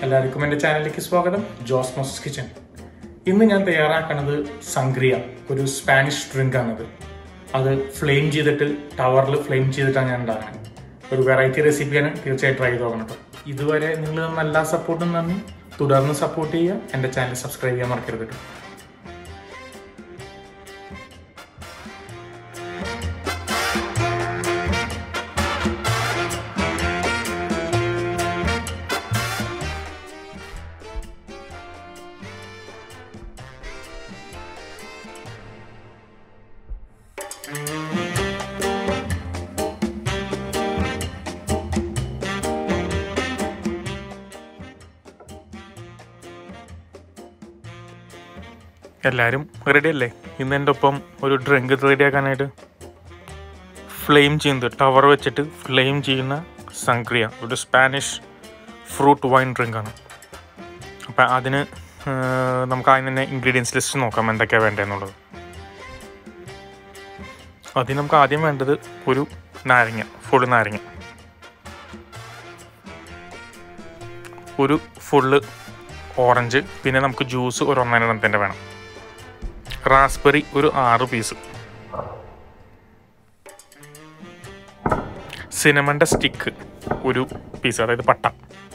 എല്ലാവർക്കും എൻ്റെ ചാനലിലേക്ക് സ്വാഗതം ജോസ് മോസസ് കിച്ചൺ ഇന്ന് ഞാൻ തയ്യാറാക്കുന്നത് സംഗ്രിയ ഒരു സ്പാനിഷ് ഡ്രിങ്ക് ആണത് അത് ഫ്ലെയിം ചെയ്തിട്ട് ടവറിൽ ഫ്ലെയിം ചെയ്തിട്ടാണ് ഞാൻ ഉണ്ടാക്കുന്നത് ഒരു വെറൈറ്റി റെസിപ്പിയാണ് തീർച്ചയായും ട്രൈ ചെയ്ത് നോക്കണം കേട്ടോ ഇതുവരെ നിങ്ങൾ തന്ന എല്ലാ സപ്പോർട്ടും നന്ദി തുടർന്ന് സപ്പോർട്ട് ചെയ്യുക എൻ്റെ ചാനൽ സബ്സ്ക്രൈബ് ചെയ്യാൻ മറക്കരുത് കേട്ടോ എല്ലാവരും റെഡി അല്ലേ ഇന്ന് എൻ്റെ ഒപ്പം ഒരു ഡ്രിങ്ക് റെഡിയാക്കാനായിട്ട് ഫ്ലെയിം ചെയ്യുന്നത് ടവർ വെച്ചിട്ട് ഫ്ലെയിം ചെയ്യുന്ന സംക്രിയ ഒരു സ്പാനിഷ് ഫ്രൂട്ട് വൈൻ ഡ്രിങ്കാണ് അപ്പം അതിന് ആ, നമുക്ക് ആദ്യം തന്നെ ഇൻഗ്രീഡിയൻസ് ലിസ്റ്റ് നോക്കാം എന്തൊക്കെയാണ് വേണ്ടതെന്നുള്ളത് അതിന് നമുക്ക് ആദ്യം വേണ്ടത് ഒരു നാരങ്ങ ഫുള്ള് നാരങ്ങ ഒരു ഫുള്ള് ഓറഞ്ച് പിന്നെ നമുക്ക് ജ്യൂസ് ഒരു ഒന്നരത്തിൻ്റെ വേണം റാസ്ബെറി ഒരു ആറ് പീസ് സിനമൻ്റെ സ്റ്റിക്ക് ഒരു പീസ് അതായത് പട്ട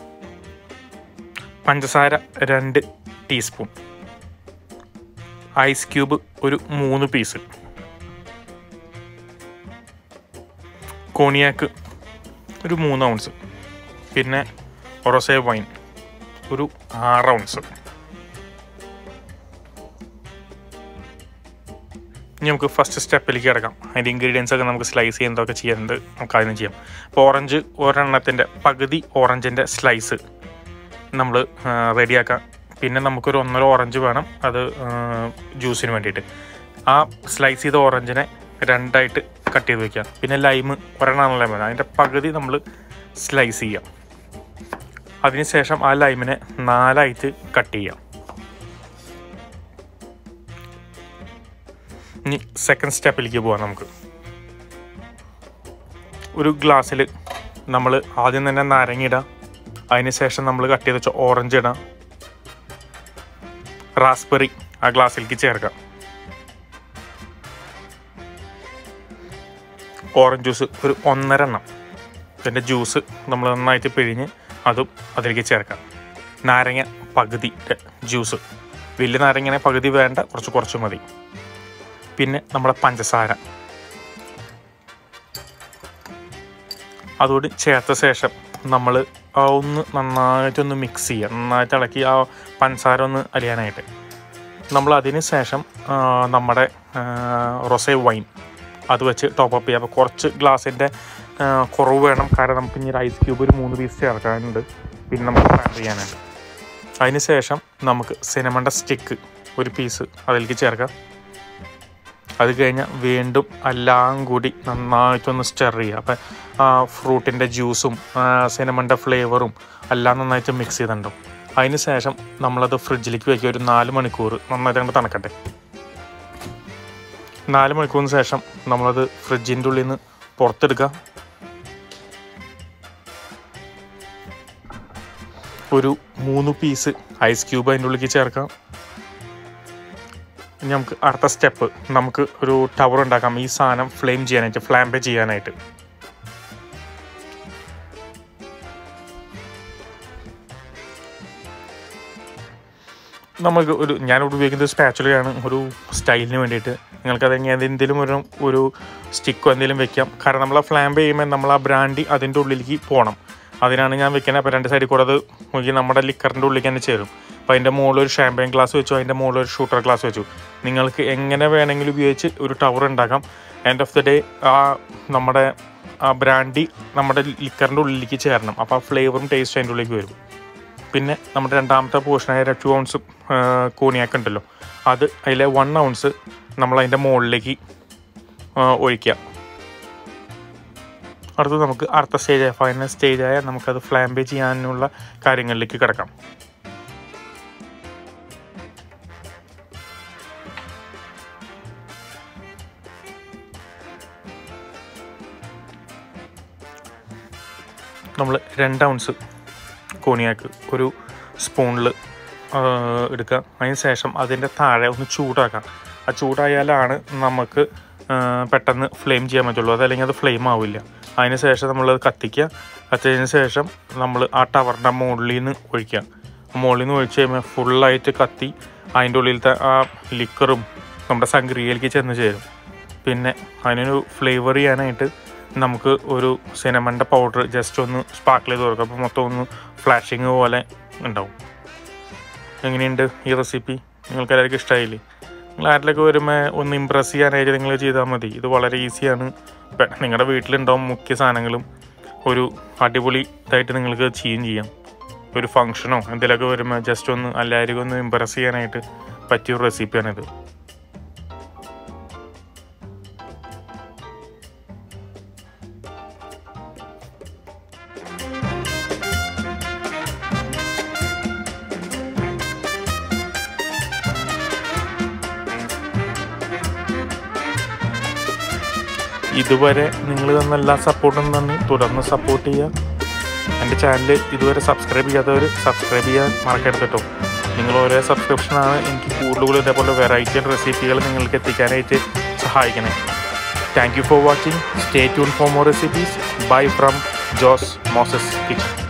പഞ്ചസാര രണ്ട് ടീസ്പൂൺ ഐസ് ക്യൂബ് ഒരു മൂന്ന് പീസ് കോണിയാക്ക് ഒരു മൂന്ന് ഔൺസ് പിന്നെ ഒറോസേ വൈൻ ഒരു ആറ് ഔൺസ് ഇനി നമുക്ക് ഫസ്റ്റ് സ്റ്റെപ്പിലേക്ക് കിടക്കാം അതിൻ്റെ ഇൻഗ്രീഡിയൻസ് ഒക്കെ നമുക്ക് സ്ലൈസ് ചെയ്യുന്നതൊക്കെ ചെയ്യുന്നുണ്ട് നമുക്ക് ആദ്യം ചെയ്യാം അപ്പോൾ ഓറഞ്ച് ഒരെണ്ണത്തിൻ്റെ പകുതി ഓറഞ്ചിൻ്റെ സ്ലൈസ് നമ്മൾ റെഡിയാക്കാം പിന്നെ നമുക്കൊരു ഒന്നര ഓറഞ്ച് വേണം അത് ജ്യൂസിന് വേണ്ടിയിട്ട് ആ സ്ലൈസ് ചെയ്ത ഓറഞ്ചിനെ രണ്ടായിട്ട് കട്ട് ചെയ്ത് വെക്കാം പിന്നെ ലൈം ഒരെണ്ണമാണല്ലോ വേണം അതിൻ്റെ പകുതി നമ്മൾ സ്ലൈസ് ചെയ്യാം അതിനുശേഷം ആ ലൈമിനെ നാലായിട്ട് കട്ട് ചെയ്യാം ഇനി സെക്കൻഡ് സ്റ്റെപ്പിലേക്ക് പോവാം നമുക്ക് ഒരു ഗ്ലാസ്സിൽ നമ്മൾ ആദ്യം തന്നെ നാരങ്ങ ഇടാം അതിനുശേഷം നമ്മൾ കട്ട് ചെയ്ത് വെച്ച ഓറഞ്ച് ഇടാം റാസ്ബെറി ആ ഗ്ലാസ്സിലേക്ക് ചേർക്കാം ഓറഞ്ച് ജ്യൂസ് ഒരു ഒന്നര എണ്ണം ഇതിൻ്റെ ജ്യൂസ് നമ്മൾ നന്നായിട്ട് പിഴിഞ്ഞ് അതും അതിലേക്ക് ചേർക്കാം നാരങ്ങ പകുതി ജ്യൂസ് വലിയ നാരങ്ങനെ പകുതി വേണ്ട കുറച്ച് കുറച്ച് മതി പിന്നെ നമ്മുടെ പഞ്ചസാര അതോട് ചേർത്ത ശേഷം നമ്മൾ ആ ഒന്ന് നന്നായിട്ടൊന്ന് മിക്സ് ചെയ്യുക നന്നായിട്ട് ഇളക്കി ആ പഞ്ചസാര ഒന്ന് അലിയാനായിട്ട് നമ്മൾ അതിന് ശേഷം ആ, നമ്മുടെ റൊസേ വൈൻ അത് വെച്ച് ടോപ്പ് അപ്പ് ചെയ്യുക അപ്പോൾ കുറച്ച് ഗ്ലാസിൻ്റെ കുറവ് വേണം കാരണം നമുക്ക് ഇനി ഒരു ഐസ് ക്യൂബ് ഒരു മൂന്ന് പീസ് ചേർക്കാനുണ്ട് പിന്നെ നമുക്ക് പ്ലാൻ ചെയ്യാനുണ്ട് അതിന് ശേഷം നമുക്ക് സിനമണ്ട സ്റ്റിക്ക് ഒരു പീസ് അതിലേക്ക് ചേർക്കാം അത് കഴിഞ്ഞാൽ വീണ്ടും എല്ലാം കൂടി നന്നായിട്ടൊന്ന് സ്റ്റെർ ചെയ്യുക അപ്പം ആ ഫ്രൂട്ടിൻ്റെ ജ്യൂസും സിനമൻ്റെ ഫ്ലേവറും എല്ലാം നന്നായിട്ട് മിക്സ് ചെയ്തിട്ടുണ്ടാവും അതിന് ശേഷം നമ്മളത് ഫ്രിഡ്ജിലേക്ക് വയ്ക്കുക ഒരു നാല് മണിക്കൂർ നന്നായിട്ട് അങ്ങോട്ട് തണക്കട്ടെ നാല് മണിക്കൂറിന് ശേഷം നമ്മളത് ഫ്രിഡ്ജിൻ്റെ ഉള്ളിൽ നിന്ന് പുറത്തെടുക്കുക ഒരു മൂന്ന് പീസ് ഐസ് ക്യൂബ് അതിൻ്റെ ഉള്ളിലേക്ക് ചേർക്കാം ഇനി നമുക്ക് അടുത്ത സ്റ്റെപ്പ് നമുക്ക് ഒരു ടവർ ഉണ്ടാക്കാം ഈ സാധനം ഫ്ലെയിം ചെയ്യാനായിട്ട് ഫ്ലാംപേ ചെയ്യാനായിട്ട് നമുക്ക് ഒരു ഞാനിവിടെ ഉപയോഗിക്കുന്നത് സ്പാച്ചുലയാണ് ഒരു സ്റ്റൈലിന് വേണ്ടിയിട്ട് നിങ്ങൾക്കത് എങ്ങനെ എന്തെങ്കിലും ഒരു ഒരു സ്റ്റിക്കോ എന്തെങ്കിലും വെക്കാം കാരണം നമ്മൾ ആ ഫ്ലാംപ് ചെയ്യുമ്പോൾ നമ്മൾ ആ ബ്രാൻഡി അതിൻ്റെ ഉള്ളിലേക്ക് പോകണം അതിനാണ് ഞാൻ വെക്കുന്നത് അപ്പോൾ രണ്ട് സൈഡിൽ കൂടെ അത് നോക്കി നമ്മുടെ ലിക്കറിൻ്റെ ഉള്ളിലേക്ക് തന്നെ ചേരും അപ്പോൾ അതിൻ്റെ മുകളിൽ ഒരു ഷാമ്പയിൻ ഗ്ലാസ് വെച്ചു അതിൻ്റെ മുകളിൽ ഒരു ഷൂട്ടർ ഗ്ലാസ് വെച്ചു നിങ്ങൾക്ക് എങ്ങനെ വേണമെങ്കിലും ഉപയോഗിച്ച് ഒരു ടവർ ഉണ്ടാക്കാം എൻഡ് ഓഫ് ദി ഡേ ആ നമ്മുടെ ആ ബ്രാൻഡി നമ്മുടെ ലിക്കറിൻ്റെ ഉള്ളിലേക്ക് ചേരണം അപ്പോൾ ആ ഫ്ലേവറും ടേസ്റ്റ് അതിൻ്റെ ഉള്ളിലേക്ക് വരും പിന്നെ നമ്മുടെ രണ്ടാമത്തെ പോർഷനായ ടു ഔൺസ് കോണിയാക്ക് ഉണ്ടല്ലോ അത് അതിലെ വൺ ഔൺസ് നമ്മൾ അതിൻ്റെ മുകളിലേക്ക് ഒഴിക്കുക അടുത്ത് നമുക്ക് അടുത്ത സ്റ്റേജായ ഫൈനൽ സ്റ്റേജായ നമുക്കത് ഫ്ലാംപേ ചെയ്യാനുള്ള കാര്യങ്ങളിലേക്ക് കിടക്കാം നമ്മൾ രണ്ട് ഔൺസ് കോണിയാക്ക് ഒരു സ്പൂണിൽ എടുക്കുക അതിന് ശേഷം അതിൻ്റെ താഴെ ഒന്ന് ചൂടാക്കാം ആ ചൂടായാലാണ് നമുക്ക് ആ, പെട്ടെന്ന് ഫ്ലെയിം ചെയ്യാൻ പറ്റുള്ളൂ അതല്ലെങ്കിൽ അത് ഫ്ലെയിം ആവില്ല അതിന് ശേഷം നമ്മളത് കത്തിക്കുക കത്തിയതിന് ശേഷം നമ്മൾ ആ ടവറിൻ്റെ മുകളിൽ നിന്ന് ഒഴിക്കുക മുകളിൽ നിന്ന് ഒഴിച്ച് കഴിയുമ്പോൾ ഫുള്ളായിട്ട് കത്തി അതിൻ്റെ ഉള്ളിലത്തെ ആ ലിക്കറും നമ്മുടെ സംക്രിയയിലേക്ക് ചെന്ന് ചേരും പിന്നെ അതിനൊരു ഫ്ലേവർ ചെയ്യാനായിട്ട് നമുക്ക് ഒരു സിനമൻ്റെ പൗഡർ ജസ്റ്റ് ഒന്ന് സ്പാർക്കിൾ ചെയ്ത് കൊടുക്കുക അപ്പോൾ മൊത്തം ഒന്ന് ഫ്ലാഷിങ് പോലെ ഉണ്ടാവും എങ്ങനെയുണ്ട് ഈ റെസിപ്പി നിങ്ങൾക്ക് എല്ലാവർക്കും ഇഷ്ടമായില്ലേ നിങ്ങൾ ആരിലൊക്കെ വരുമ്പോൾ ഒന്ന് ഇമ്പ്രസ് ചെയ്യാനായിട്ട് നിങ്ങൾ ചെയ്താൽ മതി ഇത് വളരെ ഈസിയാണ് പെ- നിങ്ങളുടെ വീട്ടിലുണ്ടാവും മുഖ്യ സാധനങ്ങളും ഒരു അടിപൊളി ഇതായിട്ട് നിങ്ങൾക്ക് ചെയ്യുകയും ചെയ്യാം ഒരു ഫങ്ഷനോ എന്തെങ്കിലുമൊക്കെ വരുമ്പോൾ ജസ്റ്റ് ഒന്ന് എല്ലാവർക്കും ഒന്ന് ഇമ്പ്രസ് ചെയ്യാനായിട്ട് പറ്റിയ ഒരു റെസിപ്പിയാണിത് ഇതുവരെ നിങ്ങൾ തന്ന എല്ലാ സപ്പോർട്ടും നന്ദി തുടർന്ന് സപ്പോർട്ട് ചെയ്യുക എൻ്റെ ചാനൽ ഇതുവരെ സബ്സ്ക്രൈബ് ചെയ്യാത്തവർ സബ്സ്ക്രൈബ് ചെയ്യാൻ മറക്കരുത് കേട്ടോ നിങ്ങൾ ഓരോ സബ്സ്ക്രിപ്ഷനാണ് എനിക്ക് കൂടുതൽ ഇതേപോലെ വെറൈറ്റി റെസിപ്പികൾ നിങ്ങൾക്ക് എത്തിക്കാനായിട്ട് സഹായിക്കണേ thank you for watching stay tune for more recipes bye from Jose Moses kitchen